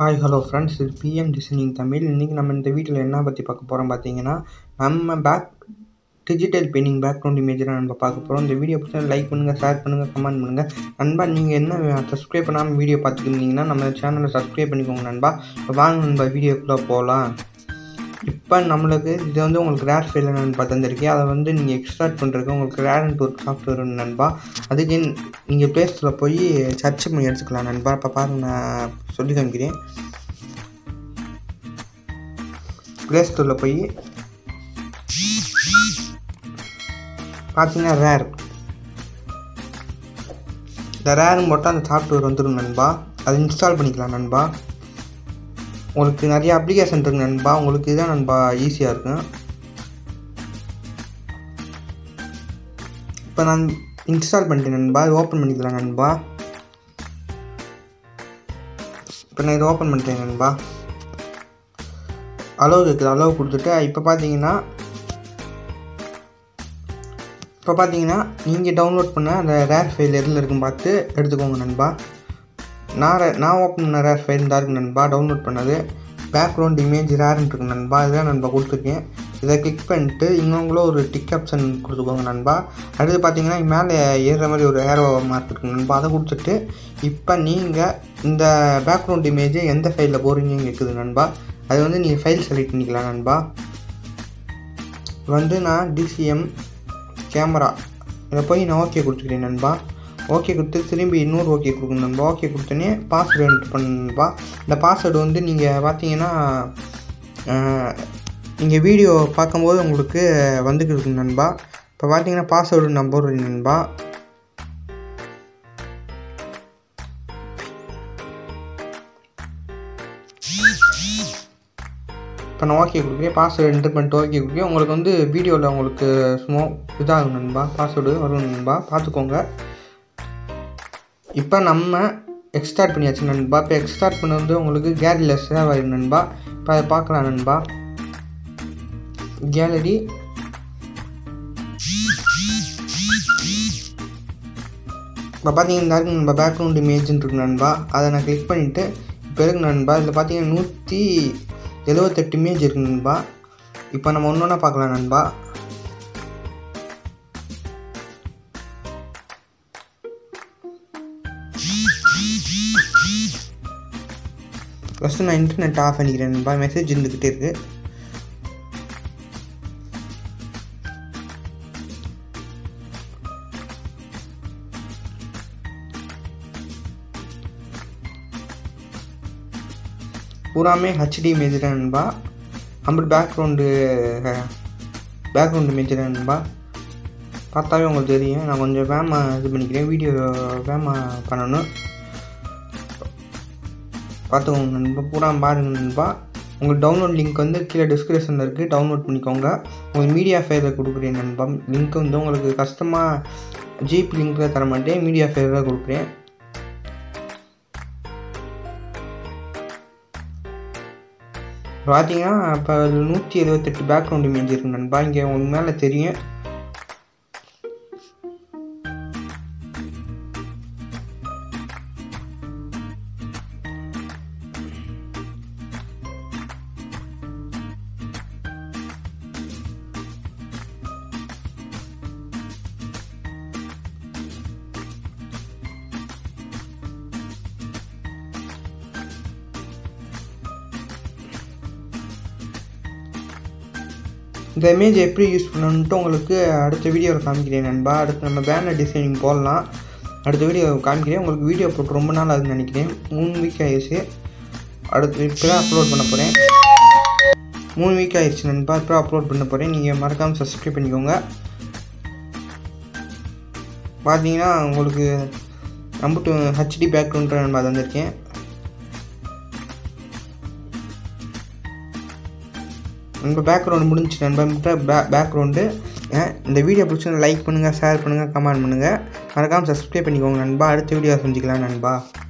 hi hello friends இது PM designing Tamil இன்றைக்கி நம்ம இந்த வீட்டில் என்ன பற்றி பார்க்க போகிறோம் பார்த்தீங்கன்னா நம்ம back digital painting background image தான் நம்ம பார்க்க போகிறோம் இந்த வீடியோ பிடிச்சா லைக் பண்ணுங்கள் ஷேர் பண்ணுங்கள் கமெண்ட் பண்ணுங்கள் நண்பா நீங்கள் என்ன சப்ஸ்கிரைப் பண்ணாமல் வீடியோ பார்த்துட்டு இருந்தீங்கன்னா நம்ம சேனலை சப்ஸ்கிரைப் பண்ணிக்கோங்க நண்பா இப்போ வாங்க நண்பா வீடியோக்குள்ளே போகலாம் இப்போ நம்மளுக்கு இது வந்து உங்களுக்கு ரேர் ஃபைல் நண்பா தந்திருக்கேன் அதை வந்து நீங்கள் எக்ஸ்ட்ராக்ட் பண்ணுறதுக்கு உங்களுக்கு ரேர் அண்ட் ஒர்க் சாஃப்ட்வேர் நண்பா அதுக்கு நீங்கள் ப்ளே ஸ்டோரில் போய் சர்ச் பண்ணி எடுத்துக்கலாம் நண்பா இப்போ பாருங்க நான் சொல்லி காமிக்கிறேன் ப்ளே ஸ்டோரில் போய் பார்த்தீங்கன்னா ரேர் இந்த ரேருன்னு போட்டால் அந்த சாஃப்ட்வேர் வந்துடும் நண்பா அதை இன்ஸ்டால் பண்ணிக்கலாம் நண்பா உங்களுக்கு நிறைய அப்ளிகேஷன் இருக்கு நண்பா உங்களுக்கு இதுதான் நண்பா ஈஸியாக இருக்கும் இப்போ நான் இன்ஸ்டால் பண்ணிட்டேன் நண்பா இது ஓப்பன் பண்ணிக்கலாம் நண்பா இப்போ நான் இதை ஓப்பன் பண்ணிட்டேன் நண்பா அளவு இருக்குது அளவு கொடுத்துட்டு இப்போ பார்த்தீங்கன்னா இப்போ பார்த்தீங்கன்னா நீங்கள் டவுன்லோட் பண்ண அந்த ரேர் ஃபைல் எதில் இருக்குன்னு பார்த்து எடுத்துக்கோங்க நண்பா நான் re- நான் ஓப்பன் பண்ண ரேர் ஃபைல் தான் இருக்கு நண்பா டவுன்லோட் பண்ணது பேக்ரவுண்ட் இமேஜ் ரேர்னு இருக்கு நண்பா இதுதான் நண்பா கொடுத்துருக்கேன் இதை கிளிக் பண்ணிட்டு இன்னவங்களும் ஒரு டிக் ஆப்ஷன் கொடுத்துக்கோங்க நண்பா அடுத்து பார்த்தீங்கன்னா மேலே ஏறுற மாதிரி ஒரு ஏரோ மார்க் இருக்கு நண்பா அதை கொடுத்துட்டு இப்போ நீங்கள் இந்த பேக்ரவுண்ட் இமேஜ் எந்த ஃபைலில் போகிறீங்கன்னு கேட்குது நண்பா அது வந்து நீங்கள் ஃபைல் செலக்ட் பண்ணிக்கலாம் நண்பா வந்து நான் டிசிஎம் கேமரா இதை போய் நான் ஓகே கொடுத்துக்கிறேன் நண்பா ஓகே கொடுத்து திரும்பி இன்னொரு ஓகே கொடுக்கணும் நண்பா ஓகே கொடுத்தோன்னே பாஸ்வேர்டு என்ட்ரு பண்ணணும்பா இந்த பாஸ்வேர்டு வந்து நீங்கள் பார்த்தீங்கன்னா நீங்கள் வீடியோ பார்க்கும்போது உங்களுக்கு வந்துக்கிட்டு இருக்கும் நண்பா இப்போ பார்த்தீங்கன்னா பாஸ்வேர்டு நான் போடுறேன் நண்பா இப்போ நான் ஓகே கொடுக்குறேன் பாஸ்வேர்டு என்ட்ரு பண்ணிட்டு ஓகே கொடுக்குறேன் உங்களுக்கு வந்து வீடியோவில் உங்களுக்கு ஸ்மோ இதாகும் நண்பா பாஸ்வேர்டு வரும் நண்பா பார்த்துக்கோங்க இப்போ நம்ம எக்ஸ்டார்ட் பண்ணியாச்சு நண்பா இப்போ எக்ஸ்டார்ட் பண்ண வந்து உங்களுக்கு கேலரியில் சேவ் ஆயிடும் நண்பா இப்போ அதை பார்க்கலாம் நண்பா கேலரி இப்போ பார்த்தீங்கன்னா இருக்கு நம்ம பேக்ரவுண்ட் இமேஜ்னு இருக்கு நண்பா அதை நான் கிளிக் பண்ணிவிட்டு இப்போ இருக்கு நண்பா இதில் பார்த்தீங்கன்னா நூற்றி எழுவத்தெட்டு இமேஜ் இருக்கு நண்பா இப்போ நம்ம ஒன்று ஒன்றா பார்க்கலாம் நண்பா ஃபஸ்ட்டு நான் இன்டர்நெட் ஆஃப் பண்ணிக்கிறேன் நண்பா மெசேஜ் இருந்துக்கிட்டே இருக்கு பூராமே ஹச்டி இமேஜ் தான் நண்பா அம்பட் பேக்ரவுண்டு பேக்ரவுண்டு இமேஜ் தான் நண்பா பார்த்தாவே உங்களுக்கு தெரியும் நான் கொஞ்சம் வேமா இது பண்ணிக்கிறேன் வீடியோ வேமா பண்ணணும் பார்த்துக்கோங்க நண்பா பூரா பாருங்க நண்பா உங்களுக்கு டவுன்லோட் லிங்க் வந்து கீழே டிஸ்கிரிப்ஷனில் இருக்குது டவுன்லோட் பண்ணிக்கோங்க உங்களுக்கு மீடியா ஃபேரில் கொடுக்குறேன் நண்பா லிங்க் வந்து உங்களுக்கு கஷ்டமாக ஜிபி லிங்க்கில் தர மாட்டேன் மீடியா ஃபேரில் கொடுக்குறேன் பார்த்தீங்கன்னா இப்போ நூற்றி எழுபத்தெட்டு பேக்ரவுண்ட் இமேஜ் இருக்கு நண்பா இங்கே உங்களுக்கு மேலே தெரியும் இந்த இமேஜ் எப்படி யூஸ் பண்ணணுன்ட்டு உங்களுக்கு அடுத்த வீடியோவில் காமிக்கிறேன் நண்பா அடுத்து நம்ம பேனர் டிசைனிங் போடலாம் அடுத்த வீடியோ காமிக்கிறேன் உங்களுக்கு வீடியோ போட்டு ரொம்ப நாள் ஆகுதுன்னு நினைக்கிறேன் மூணு வீக் ஆயிடுச்சு அடுத்து இப்போ தான் அப்லோட் பண்ண போகிறேன் மூணு வீக் ஆயிடுச்சு நண்பா இப்போ அப்லோட் பண்ண போகிறேன் நீங்கள் மறக்காமல் சப்ஸ்கிரைப் பண்ணிக்கோங்க பார்த்தீங்கன்னா உங்களுக்கு நம்பட்டு ஹச்டி பேக்ரவுண்ட் நண்பா தந்திருக்கேன் நண்பா பேக்ரவுண்ட் முடிஞ்சுச்சு நண்பா பே பேக்ரவுண்டு இந்த வீடியோ பிடிச்சி லைக் பண்ணுங்கள் ஷேர் பண்ணுங்கள் கமெண்ட் பண்ணுங்கள் மறக்காமல் சப்ஸ்கிரைப் பண்ணிக்கோங்க நண்பா அடுத்த வீடியோ செஞ்சுக்கலாம் நண்பா